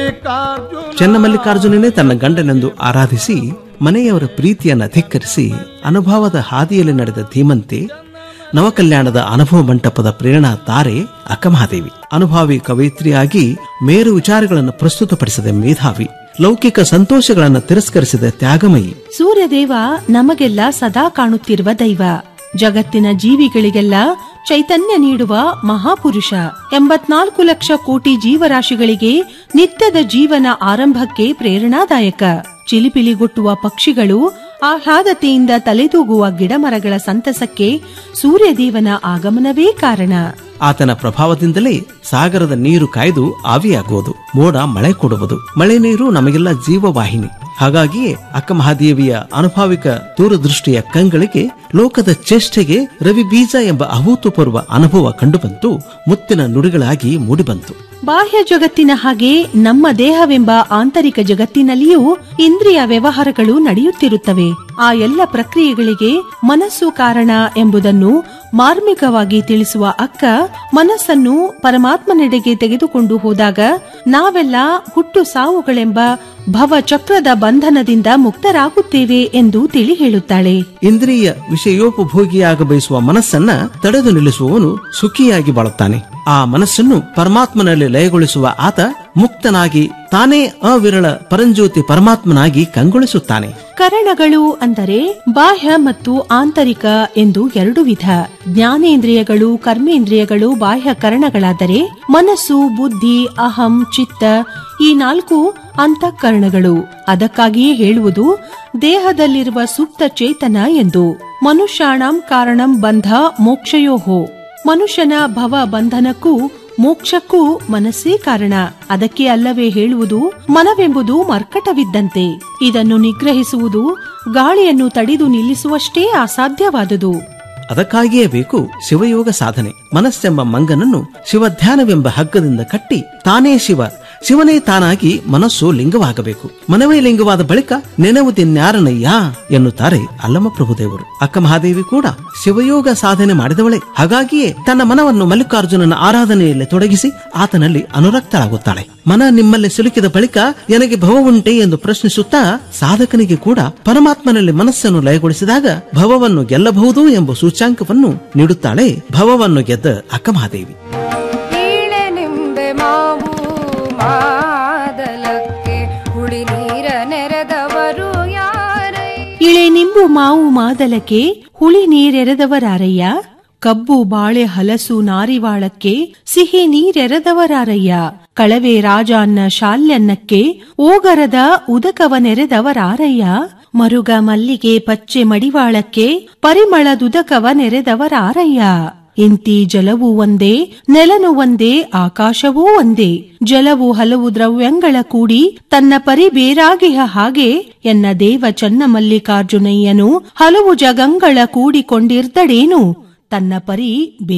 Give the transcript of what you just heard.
ಚೆನ್ನಮಲ್ಲಿಕಾರ್ಜುನನೇ ತನ್ನ ಗಂಡನೆಂದು ಆರಾಧಿಸಿ ಮನೆಯವರ ಪ್ರೀತಿಯನ್ನು ಧಿಕ್ಕರಿಸಿ ಅನುಭವದ ಹಾದಿಯಲ್ಲಿ ನಡೆದ ಧೀಮಂತೆ ನವಕಲ್ಯಾಣದ ಅನುಭವ ಮಂಟಪದ ಪ್ರೇರಣಾ ತಾರೆ ಅಕ್ಕಮಹಾದೇವಿ ಅನುಭಾವಿ ಕವಯಿತ್ರಿಯಾಗಿ ಮೇರು ವಿಚಾರಗಳನ್ನು ಪ್ರಸ್ತುತಪಡಿಸಿದ ಮೇಧಾವಿ ಲೌಕಿಕ ಸಂತೋಷಗಳನ್ನು ತಿರಸ್ಕರಿಸಿದ ತ್ಯಾಗಮಯಿ ಸೂರ್ಯದೇವ ನಮಗೆಲ್ಲ ಸದಾ ಕಾಣುತ್ತಿರುವ ದೈವ ಜಗತ್ತಿನ ಜೀವಿಗಳಿಗೆಲ್ಲ ಚೈತನ್ಯ ನೀಡುವ ಮಹಾಪುರುಷ ಎಂಬತ್ನಾಲ್ಕು ಲಕ್ಷ ಕೋಟಿ ಜೀವರಾಶಿಗಳಿಗೆ ನಿತ್ಯದ ಜೀವನ ಆರಂಭಕ್ಕೆ ಪ್ರೇರಣಾದಾಯಕ ಚಿಲಿಪಿಲಿಗುಟ್ಟುವ ಪಕ್ಷಿಗಳು ಆಹ್ಲಾದತೆಯಿಂದ ತಲೆದೂಗುವ ಗಿಡಮರಗಳ ಸಂತಸಕ್ಕೆ ಸೂರ್ಯದೇವನ ಆಗಮನವೇ ಕಾರಣ ಆತನ ಪ್ರಭಾವದಿಂದಲೇ ಸಾಗರದ ನೀರು ಕಾಯ್ದು ಆವಿಯಾಗುವುದು ಮೋಡ ಮಳೆ ಕೊಡುವುದು ಮಳೆ ನೀರು ನಮಗೆಲ್ಲ ಜೀವವಾಹಿನಿ ಹಾಗಾಗಿಯೇ ಅಕ್ಕಮಹಾದೇವಿಯ ಅನುಭಾವಿಕ ದೂರದೃಷ್ಟಿಯ ಕಂಗಳಿಗೆ ಲೋಕದ ಚೇಷ್ಟೆಗೆ ರವಿ ಬೀಜ ಎಂಬ ಅಭೂತಪೂರ್ವ ಅನುಭವ ಕಂಡುಬಂತು ಮುತ್ತಿನ ನುಡಿಗಳಾಗಿ ಮೂಡಿಬಂತು ಬಾಹ್ಯ ಜಗತ್ತಿನ ಹಾಗೆ ನಮ್ಮ ದೇಹವೆಂಬ ಆಂತರಿಕ ಜಗತ್ತಿನಲ್ಲಿಯೂ ಇಂದ್ರಿಯ ವ್ಯವಹಾರಗಳು ನಡೆಯುತ್ತಿರುತ್ತವೆ ಆ ಎಲ್ಲ ಪ್ರಕ್ರಿಯೆಗಳಿಗೆ ಮನಸ್ಸು ಕಾರಣ ಎಂಬುದನ್ನು ಮಾರ್ಮಿಕವಾಗಿ ತಿಳಿಸುವ ಅಕ್ಕ ಮನಸ್ಸನ್ನು ಪರಮಾತ್ಮನೆಡೆಗೆ ತೆಗೆದುಕೊಂಡು ಹೋದಾಗ ನಾವೆಲ್ಲ ಹುಟ್ಟು ಸಾವುಗಳೆಂಬ ಭವ ಚಕ್ರದ ಬಂಧನದಿಂದ ಮುಕ್ತರಾಗುತ್ತೇವೆ ಎಂದು ತಿಳಿ ಹೇಳುತ್ತಾಳೆ ಇಂದ್ರಿಯ ವಿಷಯೋಪಭೋಗಿಯಾಗ ಬಯಸುವ ಮನಸ್ಸನ್ನ ತಡೆದು ನಿಲ್ಲಿಸುವವನು ಸುಖಿಯಾಗಿ ಬಾಳುತ್ತಾನೆ ಆ ಮನಸ್ಸನ್ನು ಪರಮಾತ್ಮನಲ್ಲಿ ಲಯಗೊಳಿಸುವ ಆತ ಮುಕ್ತನಾಗಿ ತಾನೇ ಅವಿರಳ ಪರಂಜ್ಯೋತಿ ಪರಮಾತ್ಮನಾಗಿ ಕಂಗೊಳಿಸುತ್ತಾನೆ ಕರಣಗಳು ಅಂದರೆ ಬಾಹ್ಯ ಮತ್ತು ಆಂತರಿಕ ಎಂದು ಎರಡು ವಿಧ ಜ್ಞಾನೇಂದ್ರಿಯಗಳು ಕರ್ಮೇಂದ್ರಿಯಗಳು ಬಾಹ್ಯ ಕರಣಗಳಾದರೆ ಮನಸ್ಸು ಬುದ್ಧಿ ಅಹಂ ಚಿತ್ತ ಈ ನಾಲ್ಕು ಅಂತಃಕರಣಗಳು ಅದಕ್ಕಾಗಿಯೇ ಹೇಳುವುದು ದೇಹದಲ್ಲಿರುವ ಸುಪ್ತ ಚೇತನ ಎಂದು ಮನುಷ್ಯಾಣಂ ಕಾರಣಂ ಬಂಧ ಮೋಕ್ಷಯೋಹೋ ಮನುಷ್ಯನ ಭವ ಬಂಧನಕ್ಕೂ ಮೋಕ್ಷಕ್ಕೂ ಮನಸ್ಸೇ ಕಾರಣ ಅದಕ್ಕೆ ಅಲ್ಲವೇ ಹೇಳುವುದು ಮನವೆಂಬುದು ಮರ್ಕಟವಿದ್ದಂತೆ ಇದನ್ನು ನಿಗ್ರಹಿಸುವುದು ಗಾಳಿಯನ್ನು ತಡೆದು ನಿಲ್ಲಿಸುವಷ್ಟೇ ಅಸಾಧ್ಯವಾದುದು ಅದಕ್ಕಾಗಿಯೇ ಬೇಕು ಶಿವಯೋಗ ಸಾಧನೆ ಮನಸ್ಸೆಂಬ ಮಂಗನನ್ನು ಶಿವಧ್ಯಾನವೆಂಬ ಹಗ್ಗದಿಂದ ಕಟ್ಟಿ ತಾನೇ ಶಿವ ಶಿವನೇ ತಾನಾಗಿ ಮನಸ್ಸು ಲಿಂಗವಾಗಬೇಕು ಮನವೇ ಲಿಂಗವಾದ ಬಳಿಕ ನೆನವುದಿನ್ಯಾರನಯ್ಯ ಎನ್ನುತ್ತಾರೆ ಅಲ್ಲಮ ಪ್ರಭುದೇವರು ಅಕ್ಕ ಮಹಾದೇವಿ ಕೂಡ ಶಿವಯೋಗ ಸಾಧನೆ ಮಾಡಿದವಳೆ ಹಾಗಾಗಿಯೇ ತನ್ನ ಮನವನ್ನು ಮಲ್ಲಿಕಾರ್ಜುನನ ಆರಾಧನೆಯಲ್ಲಿ ತೊಡಗಿಸಿ ಆತನಲ್ಲಿ ಅನುರಕ್ತರಾಗುತ್ತಾಳೆ ಮನ ನಿಮ್ಮಲ್ಲಿ ಸಿಲುಕಿದ ಬಳಿಕ ನನಗೆ ಭವವುಂಟೆ ಎಂದು ಪ್ರಶ್ನಿಸುತ್ತಾ ಸಾಧಕನಿಗೆ ಕೂಡ ಪರಮಾತ್ಮನಲ್ಲಿ ಮನಸ್ಸನ್ನು ಲಯಗೊಳಿಸಿದಾಗ ಭವವನ್ನು ಗೆಲ್ಲಬಹುದು ಎಂಬ ಸೂಚ್ಯಾಂಕವನ್ನು ನೀಡುತ್ತಾಳೆ ಭವವನ್ನು ಗೆದ್ದ ಅಕ್ಕಮಹಾದೇವಿ ಈಳೆ ನಿಂಬೆ ಮಾವು ಮಾದಲಕ್ಕೆ ಹುಳಿ ನೀರ ನೆರೆದವರು ಯಾರೈ ಇಳೆ ನಿಂಬು ಮಾವು ಮಾದಲಕ್ಕೆ ಹುಳಿ ನೀರೆರೆದವರಾರಯ್ಯ ಕಬ್ಬು ಬಾಳೆ ಹಲಸು ನಾರಿವಾಳಕ್ಕೆ ಸಿಹಿ ನೀರೆರೆದವರಾರಯ್ಯ ಕಳವೆ ರಾಜ ಅನ್ನ ಶಾಲ್ಯನ್ನಕ್ಕೆ ಓಗರದ ಉದಕವ ನೆರೆದವರಾರಯ್ಯ ಮರುಗ ಮಲ್ಲಿಗೆ ಪಚ್ಚೆ ಮಡಿವಾಳಕ್ಕೆ ಪರಿಮಳದುದಕವ ನೆರೆದವರಾರಯ್ಯ ಇಂತಿ ಜಲವು ಒಂದೇ ನೆಲನು ಒಂದೇ ಆಕಾಶವೂ ಒಂದೇ ಜಲವು ಹಲವು ದ್ರವ್ಯಂಗಳ ಕೂಡಿ ತನ್ನ ಪರಿ ಬೇರಾಗಿಹ ಹಾಗೆ ಎನ್ನ ದೇವ ಚನ್ನಮಲ್ಲಿಕಾರ್ಜುನಯ್ಯನು ಹಲವು ಜಗಂಗಳ ಕೂಡಿಕೊಂಡಿರ್ದಡೇನು ತನ್ನ ಪರಿ